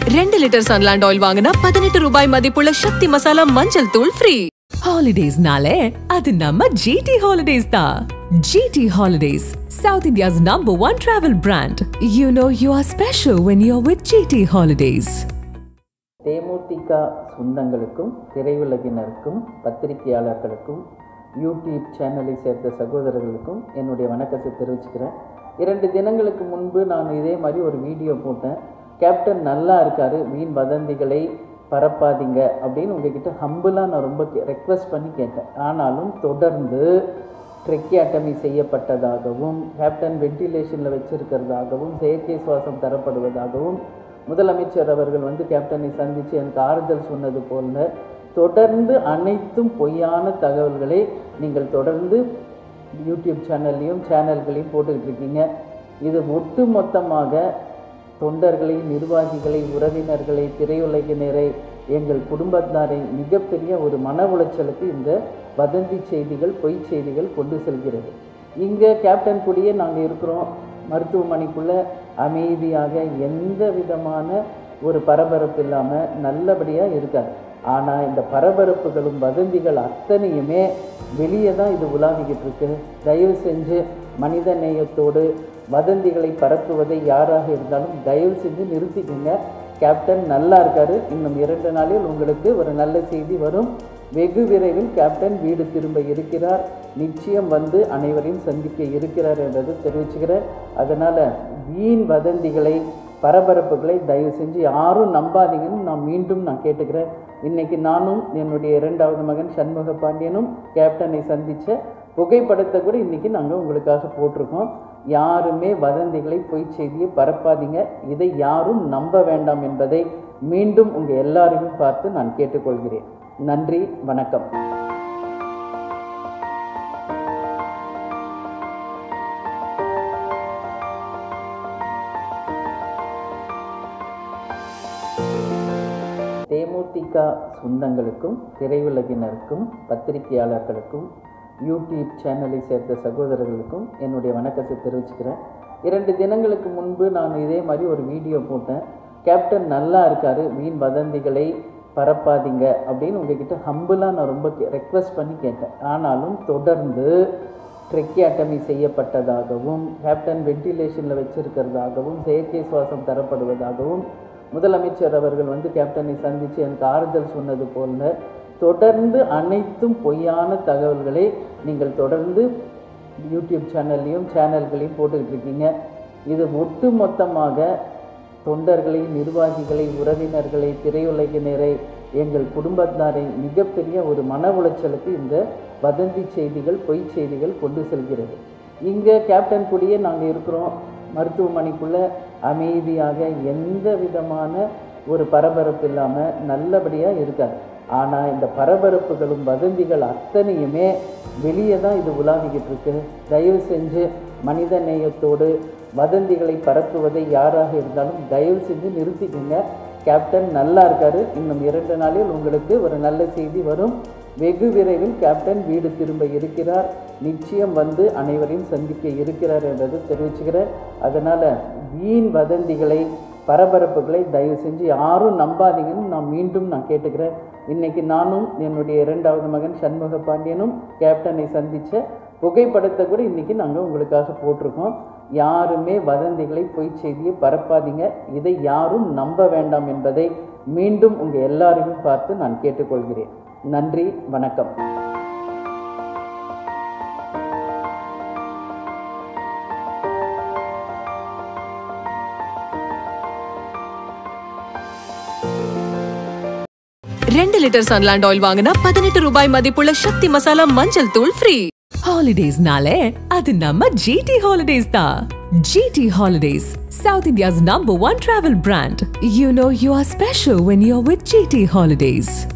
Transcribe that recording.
ரெண்டு litre Sunland oil வாங்கினா பதினெட்டு ரூபாய் மதிப்புள்ள சக்தி மசாலா மஞ்சள் தூள் ஃப்ரீ ஹாலிடேஸ்னாலே அது நம்ம ஜிடி ஹாலிடேஸ் தான் GT holidays south India's number one travel brand you know you are special when you are with GT holidays DMDK சொந்தங்களுக்கும் திரையுலகினருக்கும் பத்திரிகையாளர்களுக்கும் யூடியூப் சேனலை சேர்ந்த சகோதரர்களுக்கும் என்னுடைய வணக்கத்தை தெரிவிச்சுக்கிறேன் இரண்டு தினங்களுக்கு முன்பு நான் இதே மாதிரி ஒரு வீடியோ போட்டேன் கேப்டன் நல்லா இருக்காரு வீண் வதந்திகளை பரப்பாதீங்க அப்படின்னு உங்ககிட்ட ஹம்பிளாக நான் ரொம்ப ரெக்வஸ்ட் பண்ணி கேட்டேன் ஆனாலும் தொடர்ந்து ட்ரெக்கியாட்டமி செய்யப்பட்டதாகவும் கேப்டன் வென்டிலேஷனில் வச்சிருக்கிறதாகவும் செயற்கை சுவாசம் தரப்படுவதாகவும் முதலமைச்சர் அவர்கள் வந்து கேப்டனை சந்தித்து எனக்கு ஆறுதல் சொன்னது போல தொடர்ந்து அனைத்தும் பொய்யான தகவல்களை நீங்கள் தொடர்ந்து யூடியூப் சேனல்லையும் சேனல்களையும் போட்டுக்கிட்டு இருக்கீங்க இது ஒட்டு மொத்தமாக தொண்டர்களை நிர்வாகிகளை உறவினர்களை திரையுலகினரை எங்கள் குடும்பத்தாரை மிகப்பெரிய ஒரு மன உளைச்சலுக்கு இந்த வதந்தி செய்திகள் பொய் செய்திகள் கொண்டு செல்கிறது இங்கே கேப்டன் கூடயே நாங்கள் இருக்கிறோம் மருத்துவமனைக்குள்ளே அமைதியாக எந்த விதமான ஒரு பரபரப்பு இல்லாமல் நல்லபடியாக இருக்காது ஆனால் இந்த பரபரப்புகளும் வதந்திகள் அத்தனையுமே வெளியே தான் இது உலாவிக்கிட்டு இருக்கு தயவு செஞ்சு மனித நேயத்தோடு வதந்திகளை பரப்புவதை யாராக இருந்தாலும் தயவு செஞ்சு நிறுத்திக்கங்க கேப்டன் நல்லா இருக்காரு இன்னும் இரண்டு நாளில் உங்களுக்கு ஒரு நல்ல செய்தி வரும் வெகு விரைவில் கேப்டன் வீடு திரும்ப இருக்கிறார் நிச்சயம் வந்து அனைவரையும் சந்திக்க இருக்கிறார் என்றது தெரிவிச்சுக்கிறேன் அதனால் வீண் வதந்திகளை பரபரப்புகளை தயவு செஞ்சு யாரும் நம்பாதீங்கன்னு நான் மீண்டும் நான் கேட்டுக்கிறேன் இன்னைக்கு நானும் என்னுடைய இரண்டாவது மகன் சண்முக பாண்டியனும் கேப்டனை சந்தித்த புகைப்படத்தை கூட இன்னைக்கு நாங்கள் உங்களுக்காக போட்டிருக்கோம் யாருமே வதந்திகளை பொய் செய்தியை பரப்பாதீங்க இதை யாரும் நம்ப வேண்டாம் என்பதை மீண்டும் உங்கள் எல்லாரையும் பார்த்து நான் கேட்டுக்கொள்கிறேன் நன்றி வணக்கம் தேமுதிக சொந்தங்களுக்கும் திரையுலகினருக்கும் பத்திரிகையாளர்களுக்கும் யூடியூப் சேனலை சேர்ந்த சகோதரர்களுக்கும் என்னுடைய வணக்கத்தை தெரிவிச்சுக்கிறேன் இரண்டு தினங்களுக்கு முன்பு நான் இதே மாதிரி ஒரு வீடியோ போட்டேன் கேப்டன் நல்லா இருக்காரு வீண் வதந்திகளை பரப்பாதீங்க அப்படின்னு உங்ககிட்ட ஹம்பிளாக நான் ரொம்ப ரெக்வஸ்ட் பண்ணி கேட்டேன் ஆனாலும் தொடர்ந்து ட்ரெக்கியாட்டமி செய்யப்பட்டதாகவும் கேப்டன் வென்டிலேஷனில் வச்சிருக்கிறதாகவும் செயற்கை சுவாசம் தரப்படுவதாகவும் முதலமைச்சர் அவர்கள் வந்து கேப்டனை சந்தித்து எனக்கு ஆறுதல் சொன்னது போல தொடர்ந்து அனைத்தும் பொய்யான தகவல்களை நீங்கள் தொடர்ந்து யூடியூப் சேனல்லையும் சேனல்களையும் போட்டுக்கிட்டு இருக்கீங்க இது ஒட்டு மொத்தமாக தொண்டர்களை நிர்வாகிகளை உறவினர்களை திரையுலகினரை எங்கள் குடும்பத்தாரை மிகப்பெரிய ஒரு மன உளைச்சலுக்கு இந்த வதந்தி செய்திகள் பொய் செய்திகள் கொண்டு செல்கிறது இங்கே கேப்டன் கூடயே நாங்கள் இருக்கிறோம் மருத்துவமனைக்குள்ளே அமைதியாக எந்த விதமான ஒரு பரபரப்பு இல்லாமல் நல்லபடியாக இருக்காது ஆனால் இந்த பரபரப்புகளும் வதந்திகள் அத்தனையுமே வெளியே தான் இது உலாவிக்கிட்டு இருக்கு தயவு செஞ்சு மனித நேயத்தோடு வதந்திகளை பரப்புவதை யாராக இருந்தாலும் தயவு செஞ்சு நிறுத்திக்கங்க கேப்டன் நல்லா இருக்காரு இன்னும் இரண்டு நாளில் உங்களுக்கு ஒரு நல்ல செய்தி வரும் வெகு விரைவில் கேப்டன் வீடு திரும்ப இருக்கிறார் நிச்சயம் வந்து அனைவரையும் சந்திக்க இருக்கிறார் என்றது தெரிவிச்சுக்கிறேன் அதனால் வீண் வதந்திகளை பரபரப்புகளை தயவு செஞ்சு யாரும் நம்பாதீங்கன்னு நான் மீண்டும் நான் கேட்டுக்கிறேன் இன்னைக்கு நானும் என்னுடைய இரண்டாவது மகன் சண்முக பாண்டியனும் கேப்டனை சந்தித்த புகைப்படத்தை கூட இன்னைக்கு நாங்கள் உங்களுக்காக போட்டிருக்கோம் யாருமே வதந்திகளை பொய் செய்தியை பரப்பாதீங்க இதை யாரும் நம்ப வேண்டாம் என்பதை மீண்டும் உங்கள் எல்லாரையும் பார்த்து நான் கேட்டுக்கொள்கிறேன் நன்றி வணக்கம் ரெண்டு லிட்டர் சன்லாண்ட் ஆயில் வாங்கினா பதினெட்டு ரூபாய் மதிப்புள்ள சக்தி மசாலா மஞ்சள் தூள் ஃப்ரீ ஹாலிடேஸ்னாலே அது நம்ம ஜிடி ஹாலிடேஸ் தான் GT holidays south India's number one travel brand you know you are special when you are with GT holidays